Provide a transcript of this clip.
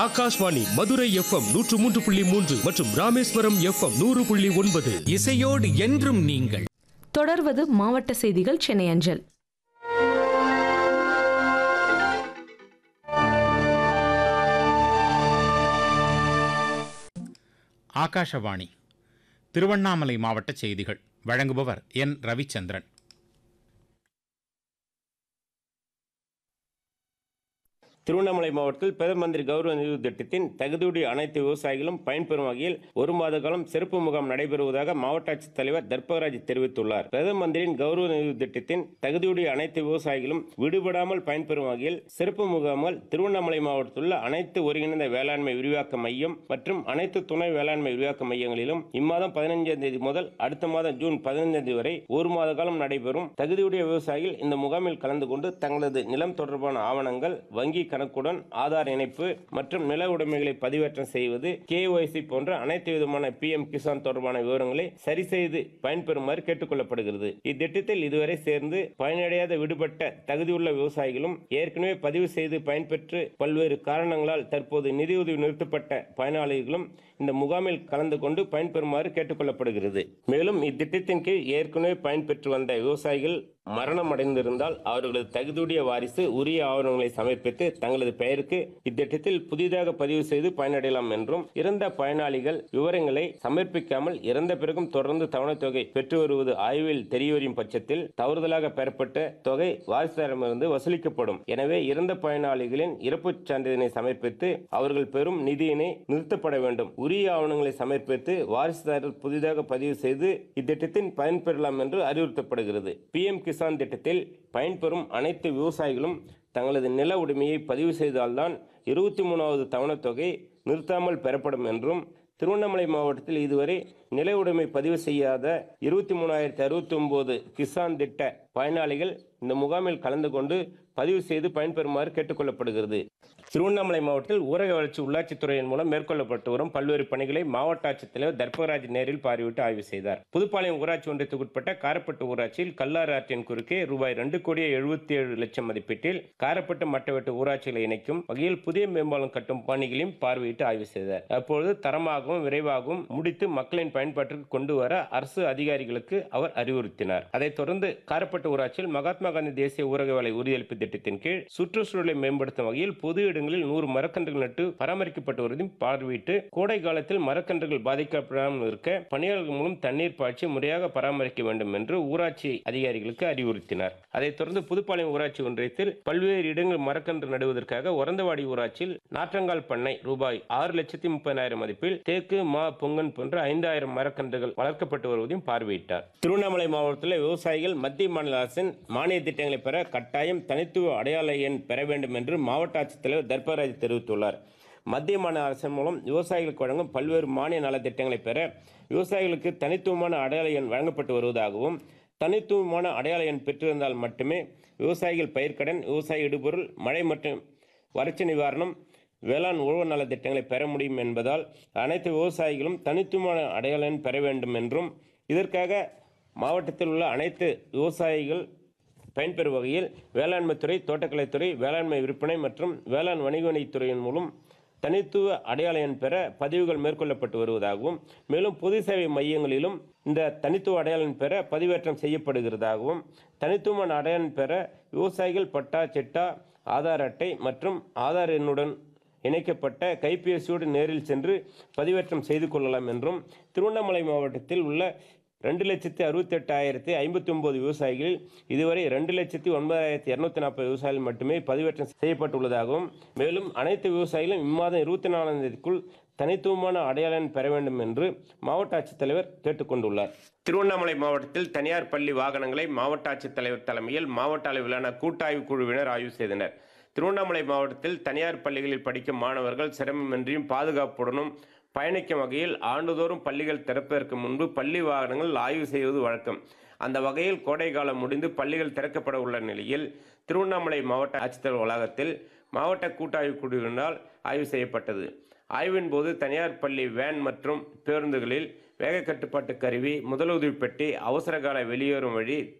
Akashvani Madurai FM நூற்று மூன்று புள்ளி மூன்று மற்றும் ராமேஸ்வரம் எஃப்எம் நூறு புள்ளி ஒன்பது இசையோடு என்றும் நீங்கள் தொடர்வது மாவட்ட செய்திகள் சென்னை அஞ்சல் ஆகாஷவாணி திருவண்ணாமலை மாவட்ட செய்திகள் வழங்குபவர் என் ரவிச்சந்திரன் திருவண்ணாமலை மாவட்டத்தில் பிரதம மந்திரி கௌரவ நிதி திட்டத்தின் தகுதியுடைய அனைத்து விவசாயிகளும் பயன்பெறும் வகையில் ஒரு மாத காலம் சிறப்பு முகாம் நடைபெறுவதாக மாவட்ட ஆட்சித்தலைவர் தர்பகராஜ் தெரிவித்துள்ளார் பிரதம மந்திரியின் கௌரவ நிதி திட்டத்தின் தகுதியுடைய அனைத்து விவசாயிகளும் விடுபடாமல் பயன்பெறும் வகையில் சிறப்பு முகாம்கள் திருவண்ணாமலை மாவட்டத்தில் உள்ள அனைத்து ஒருங்கிணைந்த வேளாண்மை விரிவாக்க மையம் மற்றும் அனைத்து துணை வேளாண்மை விரிவாக்க மையங்களிலும் இம்மாதம் பதினைஞ்சாம் தேதி முதல் அடுத்த மாதம் ஜூன் பதினைந்தாம் தேதி வரை ஒரு மாத காலம் நடைபெறும் தகுதியுடைய விவசாயிகள் இந்த முகாமில் கலந்து கொண்டு தங்களது நிலம் தொடர்பான ஆவணங்கள் வங்கி கணக்குடன் ஆதார் இணைப்பு மற்றும் நில உடைமைகளை பதிவேற்றம் செய்வது கேஒய்சி போன்ற அனைத்து விதமான பிஎம் கிசான் தொடர்பான விவரங்களை சரி செய்து பயன்பெறுமாறு கேட்டுக்கொள்ளப்படுகிறது இத்திட்டத்தில் இதுவரை சேர்ந்து பயனடையாத விடுபட்ட தகுதியுள்ள விவசாயிகளும் ஏற்கனவே பதிவு செய்து பயன்பெற்று பல்வேறு காரணங்களால் தற்போது நிதியுதவி நிறுத்தப்பட்ட பயனாளிகளும் இந்த முகாமில் கலந்து கொண்டு பயன்பெறுமாறு கேட்டுக்கொள்ளப்படுகிறது மேலும் இத்திட்டத்தின் கீழ் ஏற்கனவே பயன்பெற்று வந்த விவசாயிகள் மரணம் அடைந்திருந்தால் அவர்களது தகுதியுடைய வாரிசு உரிய ஆவணங்களை சமர்ப்பித்து தங்களது பெயருக்கு இத்திட்டத்தில் புதிதாக பதிவு செய்து பயனடையலாம் என்றும் இறந்த பயனாளிகள் விவரங்களை சமர்ப்பிக்காமல் இறந்த பிறகும் தொடர்ந்து தவணைத் தொகை பெற்று வருவது ஆய்வில் தெரியவரும் பட்சத்தில் தவறுதலாக பெறப்பட்ட தொகை வாரிசுதாரமிருந்து வசூலிக்கப்படும் எனவே இறந்த பயனாளிகளின் இறப்புச் சான்றிதழை சமர்ப்பித்து அவர்கள் பெறும் நிதியினை நிறுத்தப்பட வேண்டும் உரிய ஆவணங்களை சமர்ப்பித்து வாரிசுதாரர் புதிதாக பதிவு செய்து இத்திட்டத்தின் பயன்பெறலாம் என்று அறிவுறுத்தப்படுகிறது பிஎம் கிசான் திட்டத்தில் பயன்பெறும் அனைத்து விவசாயிகளும் தங்களது நில உரிமையை பதிவு செய்தால்தான் இருபத்தி மூணாவது தவணைத் தொகை நிறுத்தாமல் பெறப்படும் என்றும் திருவண்ணாமலை மாவட்டத்தில் இதுவரை நில உடைமை பதிவு செய்யாத இருபத்தி மூணாயிரத்தி அறுபத்தி ஒன்பது கிசான் திட்ட பயனாளிகள் இந்த முகாமில் கலந்து கொண்டு பதிவு செய்து பயன்பெறுமாறு கேட்டுக்கொள்ளப்படுகிறது திருவண்ணாமலை மாவட்டத்தில் ஊரக வளர்ச்சி உள்ளாட்சித்துறையின் மூலம் மேற்கொள்ளப்பட்டு வரும் பல்வேறு பணிகளை மாவட்ட ஆட்சித்தலைவர் தர்பகராஜ் நேரில் பார்வையிட்டு ஆய்வு செய்தார் புதுப்பாளையம் ஊராட்சி ஒன்றியத்துக்குட்பட்ட காரப்பட்டு ஊராட்சியில் கல்லாறு ஆற்றின் குறுக்கே ரூபாய் ரெண்டு கோடியே எழுபத்தி ஏழு லட்சம் மதிப்பீட்டில் காரப்பட்டு மட்டவெட்டு ஊராட்சிகளை இணைக்கும் வகையில் புதிய மேம்பாலம் கட்டும் பணிகளையும் பார்வையிட்டு ஆய்வு செய்தார் அப்பொழுது தரமாகவும் விரைவாகவும் முடித்து மக்களின் பயன்பாட்டிற்கு கொண்டு வர அரசு அதிகாரிகளுக்கு அவர் அறிவுறுத்தினார் அதைத் தொடர்ந்து காரப்பட்டு ஊராட்சியில் மகாத்மா காந்தி தேசிய ஊரக வேலை உறுதியளிப்பு திட்டத்தின் கீழ் சுற்றுச்சூழலை மேம்படுத்தும் வகையில் பொது இடங்களில் நூறு மரக்கன்றுகள் நட்டு பராமரிக்கப்பட்டு வருவதையும் பார்வையிட்டு கோடை காலத்தில் மரக்கன்றுகள் பாதிக்கப்படாமல் இருக்க பணியாளர்கள் மூலம் தண்ணீர் பாய்ச்சி முறையாக பராமரிக்க வேண்டும் என்று ஊராட்சி அதிகாரிகளுக்கு அறிவுறுத்தினார் அதைத் தொடர்ந்து புதுப்பாளையம் ஊராட்சி ஒன்றியத்தில் பல்வேறு இடங்கள் மரக்கன்று நடுவதற்காக ஒரந்தவாடி ஊராட்சியில் நாற்றங்கால் பண்ணை ரூபாய் ஆறு லட்சத்தி முப்பதாயிரம் மதிப்பில் தேக்கு மா பொங்கன் போன்ற ஐந்தாயிரம் மரக்கன்றுகள் வளர்க்கப்பட்டு வருவதையும் பார்வையிட்டார் திருவண்ணாமலை மாவட்டத்தில் விவசாயிகள் மத்திய மாநில அரசின் மானிய திட்டங்களை பெற கட்டாயம் தனித்துவ அடையாள எண் பெற வேண்டும் என்று மாவட்ட ஆட்சித்தலைவர் தர்பராஜ் தெரிவித்துள்ளார் மத்திய மாநில அரசின் மூலம் விவசாயிகளுக்கு வழங்கும் பல்வேறு மானிய நலத்திட்டங்களை பெற விவசாயிகளுக்கு தனித்துவமான அடையாள எண் வழங்கப்பட்டு வருவதாகவும் தனித்துவமான அடையாள எண் பெற்றிருந்தால் மட்டுமே விவசாயிகள் பயிர்க்கடன் விவசாய இடுபொருள் மழை மற்றும் வறட்சி நிவாரணம் வேளாண் உழவு நல திட்டங்களை பெற முடியும் என்பதால் அனைத்து விவசாயிகளும் தனித்துவமான அடையாள எண் பெற வேண்டும் என்றும் இதற்காக மாவட்டத்தில் உள்ள அனைத்து விவசாயிகள் பயன்பெறும் வகையில் வேளாண்மைத்துறை தோட்டக்கலைத்துறை வேளாண்மை விற்பனை மற்றும் வேளாண் வணிகவணித்துறையின் மூலம் தனித்துவ அடையாள எண் பெற பதிவுகள் மேற்கொள்ளப்பட்டு வருவதாகவும் மேலும் பொது சேவை மையங்களிலும் இந்த தனித்துவ அடையாள எண் பெற பதிவேற்றம் செய்யப்படுகிறதாகவும் தனித்துவமான அடையாள எண் பெற விவசாயிகள் பட்டா சிட்டா ஆதார் அட்டை மற்றும் ஆதார் எண்ணுடன் இணைக்கப்பட்ட கைபேசியோடு நேரில் சென்று பதிவேற்றம் செய்து கொள்ளலாம் என்றும் திருவண்ணாமலை மாவட்டத்தில் உள்ள ரெண்டு லட்சத்தி அறுபத்தி எட்டாயிரத்தி ஐம்பத்தி ஒன்பது விவசாயிகளில் இதுவரை ரெண்டு லட்சத்தி ஒன்பதாயிரத்தி இரநூத்தி நாற்பது விவசாயிகள் மட்டுமே பதிவேற்றம் செய்யப்பட்டுள்ளதாகவும் மேலும் அனைத்து விவசாயிகளும் இம்மாதம் இருபத்தி நாலாம் தேதிக்குள் தனித்துவமான அடையாளம் பெற வேண்டும் என்று மாவட்ட ஆட்சித்தலைவர் கேட்டுக்கொண்டுள்ளார் திருவண்ணாமலை மாவட்டத்தில் தனியார் பள்ளி வாகனங்களை மாவட்ட ஆட்சித்தலைவர் தலைமையில் மாவட்ட அளவிலான கூட்டாய்வு குழுவினர் ஆய்வு செய்தனர் திருவண்ணாமலை மாவட்டத்தில் தனியார் பள்ளிகளில் படிக்கும் மாணவர்கள் சிரமமின்றியும் பாதுகாப்புடனும் பயணிக்கும் வகையில் ஆண்டுதோறும் பள்ளிகள் திறப்பதற்கு முன்பு பள்ளி வாகனங்கள் ஆய்வு செய்வது வழக்கம் அந்த வகையில் கோடை காலம் முடிந்து பள்ளிகள் திறக்கப்பட உள்ள நிலையில் திருவண்ணாமலை மாவட்ட ஆட்சித்தலைவர் வளாகத்தில் மாவட்ட கூட்டாய்வு குழுவினால் ஆய்வு செய்யப்பட்டது ஆய்வின் போது தனியார் பள்ளி வேன் மற்றும் பேருந்துகளில் வேக கட்டுப்பாட்டு கருவி முதலுதவி பெட்டி அவசரகால வெளியேறும் வழி